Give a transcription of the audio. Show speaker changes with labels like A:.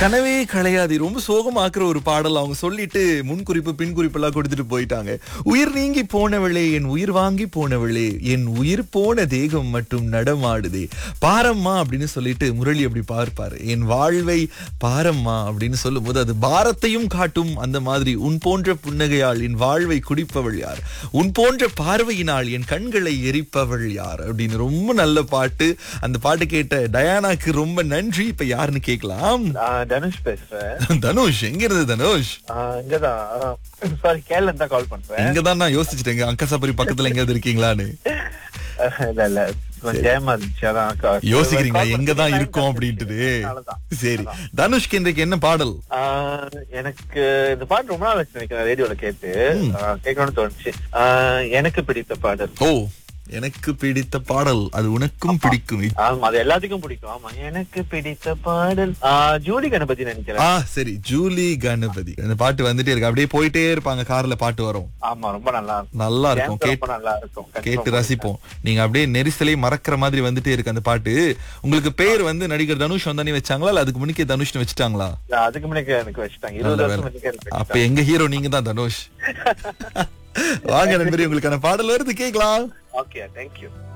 A: கனவே கலையாது ரொம்ப சோகமாக்குற ஒரு பாடல் அவங்க சொல்லிட்டு முன் குறிப்பு பின் குறிப்பு எல்லாம் கொடுத்துட்டு போயிட்டாங்க உயிர் நீங்கி போனவளே என் உயிர் வாங்கி போனவளே என் உயிர் போன தேகம் மட்டும் நடமாடுதே பாரம்மா அப்படின்னு சொல்லிட்டு முரளி அப்படி பார்ப்பாரு என் வாழ்வை பாரம்மா அப்படின்னு சொல்லும்போது அது பாரத்தையும் காட்டும் அந்த மாதிரி உன் போன்ற புன்னகையால் என் வாழ்வை குடிப்பவள் யார் உன் போன்ற பார்வையினால் என் கண்களை எரிப்பவள் யார் அப்படின்னு ரொம்ப நல்ல பாட்டு அந்த பாட்டு கேட்ட டயானாக்கு ரொம்ப நன்றி இப்ப யாருன்னு கேட்கலாம்
B: நான் தனுஷ் பேசுறேன்
A: தனுஷ் எங்க இருந்து தனுஷ்
B: ஆஹ் இங்கதான் சாரி கேரளா தான் கால் பண்றேன்
A: இங்கதான் நான் யோசிச்சுட்டேங்க அங்கசாபுரி பக்கத்துல எங்கயாவது இருக்கீங்களா?னு
B: அஹ் இல்ல இல்ல கொஞ்சம் ஜெயமா இருந்துச்சு அதான் call-
A: யோசிக்கிறீங்க
B: call
A: எங்கதான்
B: பண்ணி
A: இருக்கோம்
B: line
A: அப்படின்ட்டு
B: அதனாலதான்.
A: சரி தனுஷ்க்கு இன்றைக்கு என்ன பாடல்
B: ஆஹ் எனக்கு இந்த பாட்டு ரொம்ப நாள் ஆச்சு நினைக்கிறேன் ரேடியோல கேட்டு ஆஹ் கேட்கணும்னு தோணுச்சு ஆஹ் எனக்கு பிடித்த பாடல்
A: ஓ எனக்கு பிடித்த பாடல் அது உனக்கும் பிடிக்கும்
B: ஆமா அது எல்லாத்துக்கும் பிடிக்கும் ஆமா எனக்கு பிடித்த பாடல் ஆஹ் ஜூலி கணபதி நினைக்கிறேன்
A: ஆ சரி ஜூலி கணபதி அந்த பாட்டு வந்துட்டே இருக்கு அப்படியே போயிட்டே இருப்பாங்க கார்ல பாட்டு வரும்
B: ஆமா ரொம்ப நல்லா இருக்கும்
A: நல்லா இருக்கும்
B: Dance
A: கேட்டு
B: ரொம்ப நல்லா இருக்கும்
A: கேட்டு ரசிப்போம் நீங்க அப்படியே நெரிசலை மறக்கிற மாதிரி வந்துட்டே இருக்கு அந்த பாட்டு உங்களுக்கு பேர் வந்து நடிகர் தனுஷ் வந்தானே வச்சாங்களா இல்ல அதுக்கு முன்னே தனுஷ்னு வச்சுட்டாங்களா
B: அதுக்கு முன்னாடி எனக்கு வச்சுட்டாங்க இருபது
A: நல்ல
B: வருஷம்
A: வேலை.
B: முன்னாடி எனக்கு
A: அப்ப எங்க ஹீரோ நீங்க தான் தனுஷ் வாங்க நண்பரே உங்களுக்கான பாடல் வருது கேக்கலாம்
B: ஓகே தேங்க்யூ